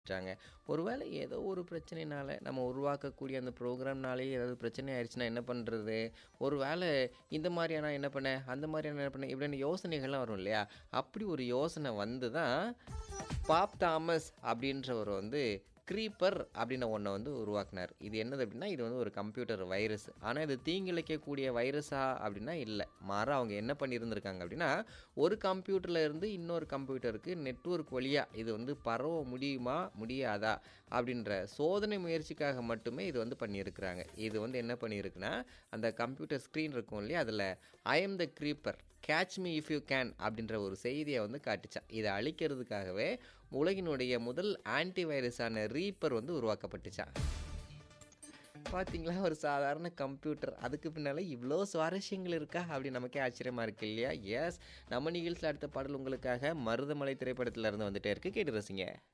ட்டாங்க. ஒருவேளை ஏதோ ஒரு பிரச்சனைனால நம்ம உருவாக்கக்கூடிய அந்த ப்ரோகிராம்னாலேயே ஏதாவது பிரச்சனை ஆயிருச்சுன்னா என்ன பண்றது? ஒரு வேளை இந்த மாரியானா என்ன பண்ண? அந்த மாரியானா என்ன பண்ண? இப்படின்னு யோசனைகள்லாம் வரும் இல்லையா? அப்படி ஒரு யோசனை வந்து தான் பாப் தாமஸ் அப்படின்றவர் வந்து க்ரீப்பர் அப்படின்னு ஒண்ண வந்து உருவாக்குனாரு. இது என்னது அப்படின்னா, இது வந்து ஒரு கம்ப்யூட்டர் வைரஸ். ஆனா இது தீங்கிழைக்கக்கூடிய வைரஸா அப்படின்னா இல்ல. மாறா அவங்க என்ன பண்ணியிருந்திருக்காங்க அப்படின்னா, ஒரு கம்ப்யூட்டர்ல இருந்து இன்னொரு கம்ப்யூட்டருக்கு நெட்வொர்க் வழியா இது வந்து பரவ முடியுமா? முடியாதா? அப்படின்ற சோதனை முயற்சிக்காக மட்டுமே இது வந்து பண்ணியிருக்கிறாங்க. இது வந்து என்ன பண்ணியிருக்குன்னா, அந்த கம்ப்யூட்டர் ஸ்க்ரீன் இருக்கும் இல்லையா? அதில I am the creeper catch me if you can அப்படின்ற ஒரு செய்திய வந்து காட்டுச்சாம். இத அழிக்கிறதுக்காகவே உலகினுடைய முதல் ஆன்டி வைரஸான ரீப்பர் வந்து உருவாக்கப்பட்டுச்சாம். பார்த்தீங்களா? ஒரு சாதாரண கம்ப்யூட்டர். அதுக்கு பின்னால இவ்ளோ சுவாரஸ்யங்கள் இருக்கா? அப்படின்னு நமக்கே ஆச்சரியமா இருக்கு இல்லையா? எஸ் நம்ம நிகழ்ச்சியில அடுத்த பாடல் உங்களுக்காக மருதமலை திரைப்படத்தில இருந்து வந்துட்டே இருக்கு. கேட்டு ரசிங்க.